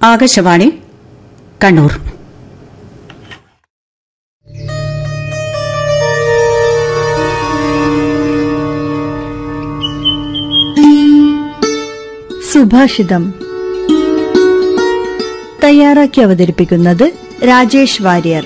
ആകാശവാണി കണ്ണൂർ സുഭാഷിതം തയ്യാറാക്കി അവതരിപ്പിക്കുന്നത് രാജേഷ് വാര്യർ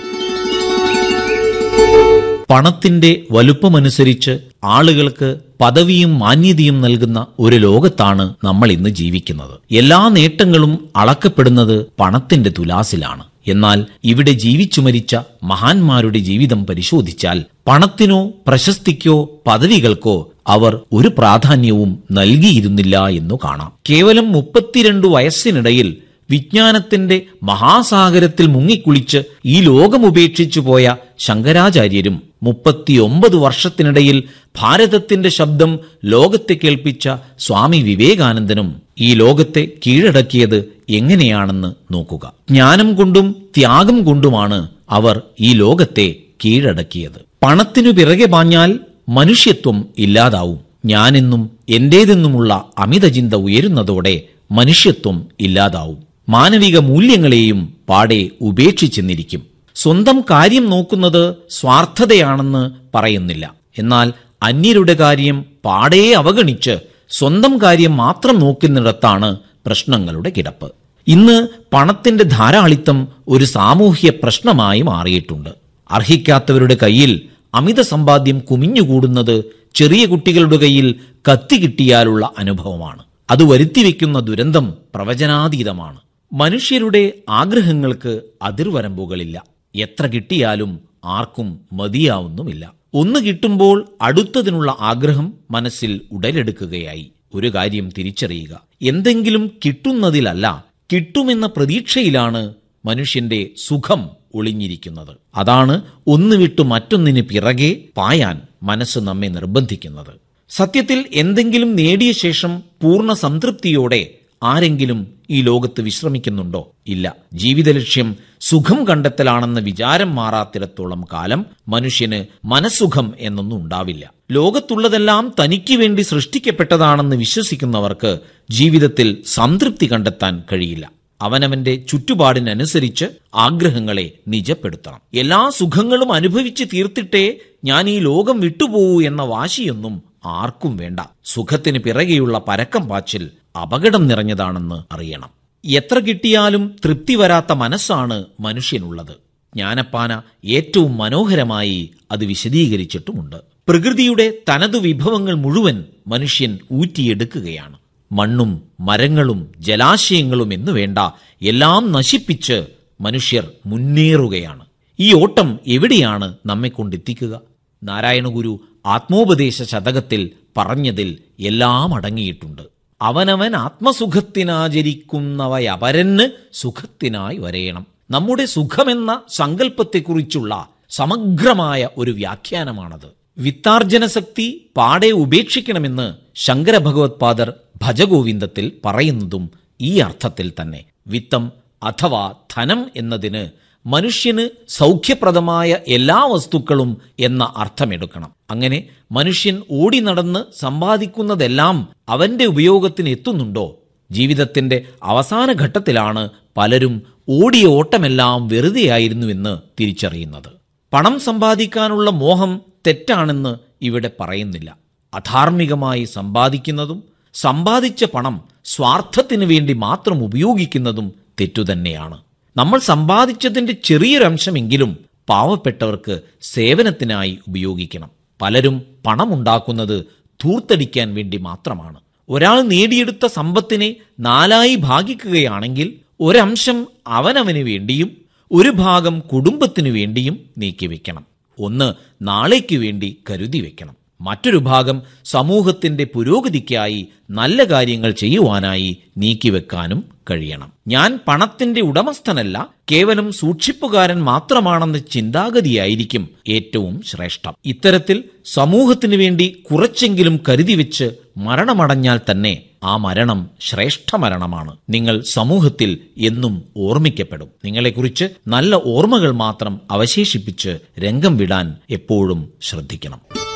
പണത്തിന്റെ വലുപ്പമനുസരിച്ച് ആളുകൾക്ക് പദവിയും മാന്യതയും നൽകുന്ന ഒരു ലോകത്താണ് നമ്മൾ ഇന്ന് ജീവിക്കുന്നത് എല്ലാ നേട്ടങ്ങളും അളക്കപ്പെടുന്നത് പണത്തിന്റെ തുലാസിലാണ് എന്നാൽ ഇവിടെ ജീവിച്ചു മരിച്ച മഹാന്മാരുടെ ജീവിതം പരിശോധിച്ചാൽ പണത്തിനോ പ്രശസ്തിക്കോ പദവികൾക്കോ അവർ ഒരു പ്രാധാന്യവും നൽകിയിരുന്നില്ല എന്നു കാണാം കേവലം മുപ്പത്തിരണ്ട് വയസ്സിനിടയിൽ വിജ്ഞാനത്തിന്റെ മഹാസാഗരത്തിൽ മുങ്ങിക്കുളിച്ച് ഈ ലോകമുപേക്ഷിച്ചു പോയ ശങ്കരാചാര്യരും മുപ്പത്തിയൊമ്പത് വർഷത്തിനിടയിൽ ഭാരതത്തിന്റെ ശബ്ദം ലോകത്തെ കേൾപ്പിച്ച സ്വാമി വിവേകാനന്ദനും ഈ ലോകത്തെ കീഴടക്കിയത് എങ്ങനെയാണെന്ന് നോക്കുക ജ്ഞാനം കൊണ്ടും ത്യാഗം കൊണ്ടുമാണ് അവർ ഈ ലോകത്തെ കീഴടക്കിയത് പണത്തിനു പിറകെ പാഞ്ഞാൽ മനുഷ്യത്വം ഇല്ലാതാവും ഞാനെന്നും എന്റേതെന്നുമുള്ള അമിതചിന്ത ഉയരുന്നതോടെ മനുഷ്യത്വം ഇല്ലാതാവും മാനവിക മൂല്യങ്ങളെയും പാടെ ഉപേക്ഷിച്ചെന്നിരിക്കും സ്വന്തം കാര്യം നോക്കുന്നത് സ്വാർത്ഥതയാണെന്ന് പറയുന്നില്ല എന്നാൽ അന്യരുടെ കാര്യം പാടെ അവഗണിച്ച് സ്വന്തം കാര്യം മാത്രം നോക്കുന്നിടത്താണ് പ്രശ്നങ്ങളുടെ കിടപ്പ് ഇന്ന് പണത്തിന്റെ ധാരാളിത്തം ഒരു സാമൂഹ്യ പ്രശ്നമായി മാറിയിട്ടുണ്ട് അർഹിക്കാത്തവരുടെ കയ്യിൽ അമിത സമ്പാദ്യം കുമിഞ്ഞുകൂടുന്നത് ചെറിയ കുട്ടികളുടെ കയ്യിൽ കത്തി കിട്ടിയാലുള്ള അനുഭവമാണ് അത് വരുത്തിവെക്കുന്ന ദുരന്തം പ്രവചനാതീതമാണ് മനുഷ്യരുടെ ആഗ്രഹങ്ങൾക്ക് അതിർവരമ്പുകളില്ല എത്ര കിട്ടിയാലും ആർക്കും മതിയാവുന്നുമില്ല ഒന്ന് കിട്ടുമ്പോൾ അടുത്തതിനുള്ള ആഗ്രഹം മനസ്സിൽ ഉടലെടുക്കുകയായി ഒരു കാര്യം തിരിച്ചറിയുക എന്തെങ്കിലും കിട്ടുന്നതിലല്ല കിട്ടുമെന്ന പ്രതീക്ഷയിലാണ് മനുഷ്യന്റെ സുഖം ഒളിഞ്ഞിരിക്കുന്നത് അതാണ് ഒന്ന് വിട്ടു മറ്റൊന്നിന് പിറകെ പായാൻ മനസ്സ് നമ്മെ നിർബന്ധിക്കുന്നത് സത്യത്തിൽ എന്തെങ്കിലും നേടിയ ശേഷം പൂർണ്ണ സംതൃപ്തിയോടെ ആരെങ്കിലും ഈ ലോകത്ത് വിശ്രമിക്കുന്നുണ്ടോ ഇല്ല ജീവിത ലക്ഷ്യം സുഖം കണ്ടെത്തലാണെന്ന വിചാരം മാറാത്തിടത്തോളം കാലം മനുഷ്യന് മനസ്സുഖം എന്നൊന്നും ഉണ്ടാവില്ല ലോകത്തുള്ളതെല്ലാം തനിക്ക് വേണ്ടി സൃഷ്ടിക്കപ്പെട്ടതാണെന്ന് വിശ്വസിക്കുന്നവർക്ക് ജീവിതത്തിൽ സംതൃപ്തി കണ്ടെത്താൻ കഴിയില്ല അവനവന്റെ ചുറ്റുപാടിനനുസരിച്ച് ആഗ്രഹങ്ങളെ നിജപ്പെടുത്തണം എല്ലാ സുഖങ്ങളും അനുഭവിച്ച് തീർത്തിട്ടേ ഞാൻ ഈ ലോകം വിട്ടുപോകൂ എന്ന വാശിയൊന്നും ആർക്കും വേണ്ട സുഖത്തിന് പിറകെയുള്ള പരക്കം പാച്ചിൽ അപകടം നിറഞ്ഞതാണെന്ന് അറിയണം എത്ര കിട്ടിയാലും തൃപ്തി വരാത്ത മനസ്സാണ് മനുഷ്യനുള്ളത് ജ്ഞാനപ്പാന ഏറ്റവും മനോഹരമായി അത് വിശദീകരിച്ചിട്ടുമുണ്ട് പ്രകൃതിയുടെ തനതു വിഭവങ്ങൾ മുഴുവൻ മനുഷ്യൻ ഊറ്റിയെടുക്കുകയാണ് മണ്ണും മരങ്ങളും ജലാശയങ്ങളും എന്നു വേണ്ട എല്ലാം നശിപ്പിച്ച് മനുഷ്യർ മുന്നേറുകയാണ് ഈ ഓട്ടം എവിടെയാണ് നമ്മെ കൊണ്ടെത്തിക്കുക നാരായണഗുരു ആത്മോപദേശ ശതകത്തിൽ പറഞ്ഞതിൽ എല്ലാം അടങ്ങിയിട്ടുണ്ട് അവനവൻ ആത്മസുഖത്തിനാചരിക്കുന്നവയപരന് സുഖത്തിനായി വരയണം നമ്മുടെ സുഖമെന്ന സങ്കല്പത്തെക്കുറിച്ചുള്ള സമഗ്രമായ ഒരു വ്യാഖ്യാനമാണത് വിത്താർജന ശക്തി പാടെ ഉപേക്ഷിക്കണമെന്ന് ശങ്കര ഭഗവത്പാദർ ഭജഗോവിന്ദത്തിൽ പറയുന്നതും ഈ അർത്ഥത്തിൽ തന്നെ വിത്തം അഥവാ ധനം എന്നതിന് മനുഷ്യന് സൗഖ്യപ്രദമായ എല്ലാ വസ്തുക്കളും എന്ന അർത്ഥമെടുക്കണം അങ്ങനെ മനുഷ്യൻ ഓടി നടന്ന് സമ്പാദിക്കുന്നതെല്ലാം അവന്റെ ഉപയോഗത്തിന് എത്തുന്നുണ്ടോ ജീവിതത്തിന്റെ അവസാന ഘട്ടത്തിലാണ് പലരും ഓടിയ ഓട്ടമെല്ലാം വെറുതെയായിരുന്നുവെന്ന് തിരിച്ചറിയുന്നത് പണം സമ്പാദിക്കാനുള്ള മോഹം തെറ്റാണെന്ന് ഇവിടെ പറയുന്നില്ല അധാർമികമായി സമ്പാദിക്കുന്നതും സമ്പാദിച്ച പണം സ്വാർത്ഥത്തിനു വേണ്ടി മാത്രം ഉപയോഗിക്കുന്നതും തെറ്റുതന്നെയാണ് നമ്മൾ സമ്പാദിച്ചതിന്റെ ചെറിയൊരംശമെങ്കിലും പാവപ്പെട്ടവർക്ക് സേവനത്തിനായി ഉപയോഗിക്കണം പലരും പണമുണ്ടാക്കുന്നത് ധൂർത്തടിക്കാൻ വേണ്ടി മാത്രമാണ് ഒരാൾ നേടിയെടുത്ത സമ്പത്തിനെ നാലായി ഭാഗിക്കുകയാണെങ്കിൽ ഒരംശം അവനവന് വേണ്ടിയും ഒരു ഭാഗം കുടുംബത്തിനു വേണ്ടിയും നീക്കിവെക്കണം ഒന്ന് നാളേക്ക് വേണ്ടി കരുതി വെക്കണം മറ്റൊരു ഭാഗം സമൂഹത്തിന്റെ പുരോഗതിക്കായി നല്ല കാര്യങ്ങൾ ചെയ്യുവാനായി നീക്കിവെക്കാനും കഴിയണം ഞാൻ പണത്തിന്റെ ഉടമസ്ഥനല്ല കേവലം സൂക്ഷിപ്പുകാരൻ മാത്രമാണെന്ന ചിന്താഗതിയായിരിക്കും ഏറ്റവും ശ്രേഷ്ഠം ഇത്തരത്തിൽ സമൂഹത്തിനു വേണ്ടി കുറച്ചെങ്കിലും കരുതി വെച്ച് മരണമടഞ്ഞാൽ തന്നെ ആ മരണം ശ്രേഷ്ഠ മരണമാണ് നിങ്ങൾ സമൂഹത്തിൽ എന്നും ഓർമ്മിക്കപ്പെടും നിങ്ങളെക്കുറിച്ച് നല്ല ഓർമ്മകൾ മാത്രം അവശേഷിപ്പിച്ച് രംഗം വിടാൻ എപ്പോഴും ശ്രദ്ധിക്കണം